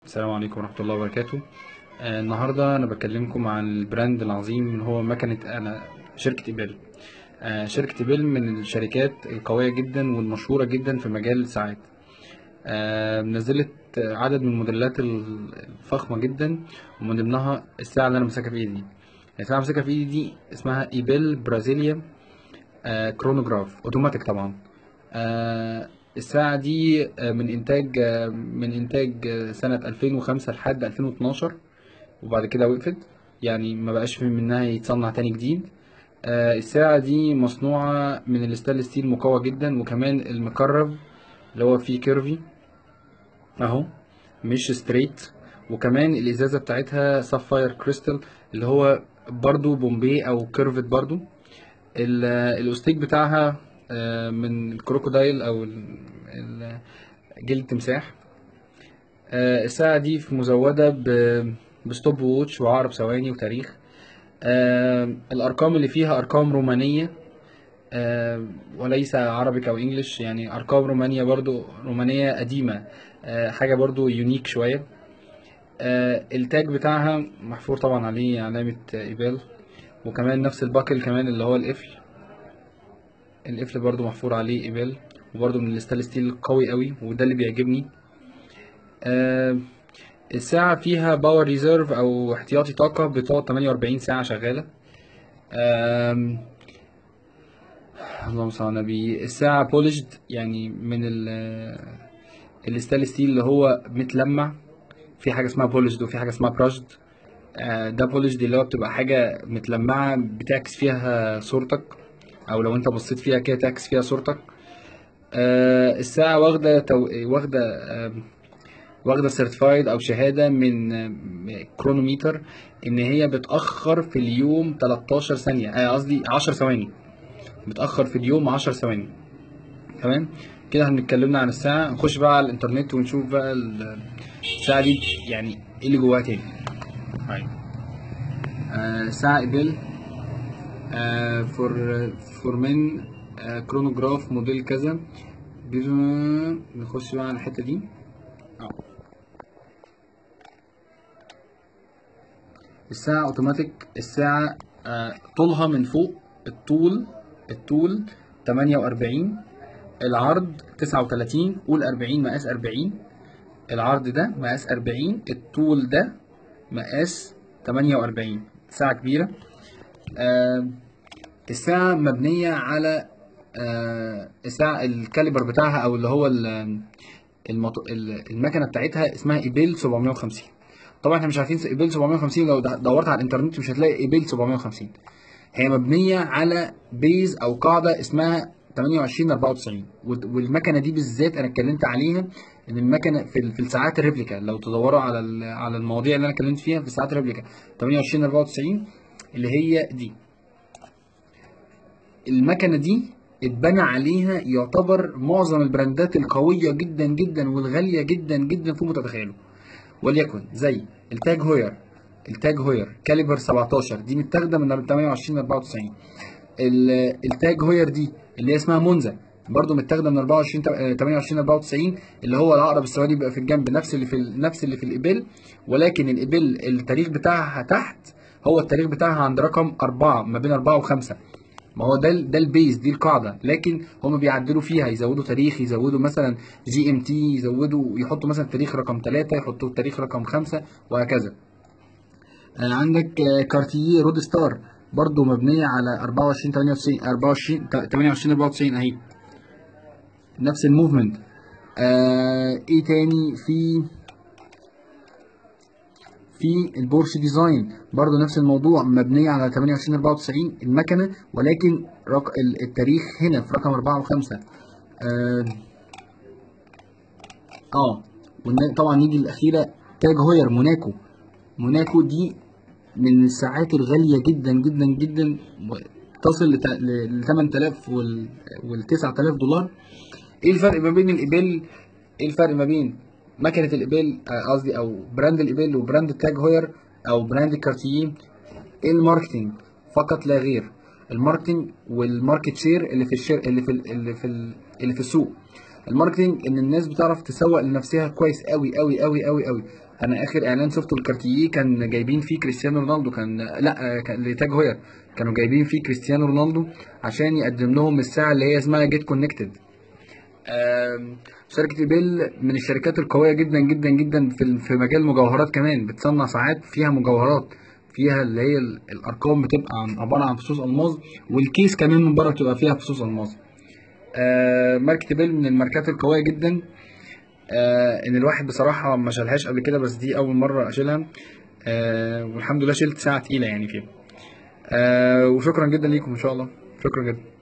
السلام عليكم ورحمة الله وبركاته آه، النهاردة أنا بكلمكم عن البراند العظيم اللي هو مكنة أنا شركة إيبل آه، شركة إيبل من الشركات القوية جدا والمشهورة جدا في مجال الساعات آه، نزلت عدد من الموديلات الفخمة جدا ومن ضمنها الساعة اللي أنا ماسكها في إيدي دي الساعة اللي ماسكها في إيدي دي اسمها إيبل برازيليا آه، كرونوجراف أوتوماتيك طبعا آه، الساعة دي آه، من إنتاج آه، من إنتاج آه، سنة 2005 لحد 2012 وبعد كده وقفت يعني ما بقاش في منها يتصنع تاني جديد آه، الساعة دي مصنوعة من الستانلس ستيل مقوى جدا وكمان المكرب اللي هو فيه كيرفي اهو مش ستريت وكمان الازازة بتاعتها سافاير كريستال اللي هو برضو بومبي او كيرفت برضو ال- الاوستيك بتاعها آه، من الكروكودايل او ال- ال- جلد تمساح آه، الساعة دي في مزودة ب- بستوب ووتش وعقرب ثواني وتاريخ آه، الأرقام اللي فيها أرقام رومانية آه، وليس عربيك أو إنجليش يعني أرقام رومانية برضو رومانية قديمة آه، حاجة برضو يونيك شوية آه، التاج بتاعها محفور طبعا عليه علامة إيبال وكمان نفس الباكل كمان اللي هو القفل القفل برضو محفور عليه إيبال وبرضو من الستانلس ستيل قوي قوي وده اللي بيعجبني آه، الساعة فيها باور ريزيرف أو احتياطي طاقة بتقعد 48 ساعة شغالة آم، اللهم صل على النبي الساعة بولشد يعني من ال الستانلس ستيل اللي هو متلمع في حاجة اسمها بولشد وفي حاجة اسمها براشد آه، ده بولشد اللي هو بتبقى حاجة متلمعة بتعكس فيها صورتك أو لو أنت بصيت فيها كده تعكس فيها صورتك آه، الساعة واخدة تو... واخدة آم، واخدة سيرتيفايد أو شهادة من آم، كرونوميتر إن هي بتأخر في اليوم 13 ثانية آه، قصدي 10 ثواني بتأخر في اليوم 10 ثواني تمام كده احنا اتكلمنا عن الساعة نخش بقى على الإنترنت ونشوف بقى ال- الساعة دي يعني إيه اللي جواها تاني هاي آه ساعة إيبل آه فور فور من آه كرونوجراف موديل كذا بيز- نخش بقى على الحتة دي اه الساعة اوتوماتيك الساعة آه، طولها من فوق الطول الطول 48 العرض 39 قول 40 مقاس 40 العرض ده مقاس 40 الطول ده مقاس 48 ساعة كبيرة آه، الساعة مبنية على آه، الساعة الكاليبر بتاعها أو اللي هو ال- المط... ال- المكنة بتاعتها اسمها إيبيل 750 طبعا احنا مش عارفين ايبيل 750 لو د- دورت على الانترنت مش هتلاقي ايبيل 750 هي مبنيه على بيز او قاعده اسمها 28 94 وال- والمكنه دي بالذات انا اتكلمت عليها ان المكنه في ال- في الساعات الريبليكا لو تدوروا على ال- على المواضيع اللي انا اتكلمت فيها في الساعات الريبليكا 28 94 اللي هي دي المكنه دي اتبنى عليها يعتبر معظم البراندات القويه جدا جدا والغاليه جدا جدا فوق ما تتخيلوا وليكن زي التاج هوير التاج هوير كاليبر 17 دي متاخده من 28 94 ال- التاج هوير دي اللي هي اسمها مونزا برضه متاخده من 24 تا- 28 94 اللي هو العقرب السوادي بيبقى في الجنب نفس اللي في ال- نفس اللي في الابل ولكن الابل التاريخ بتاعها تحت هو التاريخ بتاعها عند رقم 4 ما بين 4 و5 ما هو ده ال- ده البيز دي القاعده لكن هم بيعدلوا فيها يزودوا تاريخ يزودوا مثلا جي ام تي يزودوا يحطوا مثلا تاريخ رقم 3 يحطوا تاريخ رقم 5 وهكذا آه، عندك آه، كارتييه رود ستار برضو مبنيه على 24 98 24 تا- 28 94 اهي نفس الموفمنت آه ايه تاني في في البورش ديزاين برضو نفس الموضوع مبنية على 28 94 المكنة ولكن رق... ال- التاريخ هنا في رقم 4 و5 اه, آه. والن- طبعا نيجي الأخيرة تاج هوير موناكو موناكو دي من الساعات الغالية جدا جدا جدا تصل ل 8000 وال وال 9000 دولار ايه الفرق ما بين الإبل ايه الفرق ما بين مكنة الإبل آه، قصدي او براند الإبل وبراند التاج هوير او براند الكارتييه ايه الماركتينج فقط لا غير الماركتينج والماركت شير اللي في الشير اللي في ال- اللي في ال- اللي في السوق الماركتينج ان الناس بتعرف تسوق لنفسها كويس قوي قوي قوي قوي قوي انا اخر اعلان شفته لكارتييه كان جايبين فيه كريستيانو رونالدو كان لا آه، كان لتاج هوير كانوا جايبين فيه كريستيانو رونالدو عشان يقدم لهم الساعه اللي هي اسمها جيت كونكتد شركة بيل من الشركات القوية جدا جدا جدا في في مجال المجوهرات كمان بتصنع ساعات فيها مجوهرات فيها اللي هي ال- الارقام بتبقى عن- عبارة عن فصوص الماظ والكيس كمان من بره بتبقى فيها فصوص الماظ آه، ماركة بيل من الماركات القوية جدا آه، ان الواحد بصراحة ما شالهاش قبل كده بس دي اول مرة اشيلها آه، والحمد لله شلت ساعة تقيلة يعني فيها آه، وشكرا جدا ليكم ان شاء الله شكرا جدا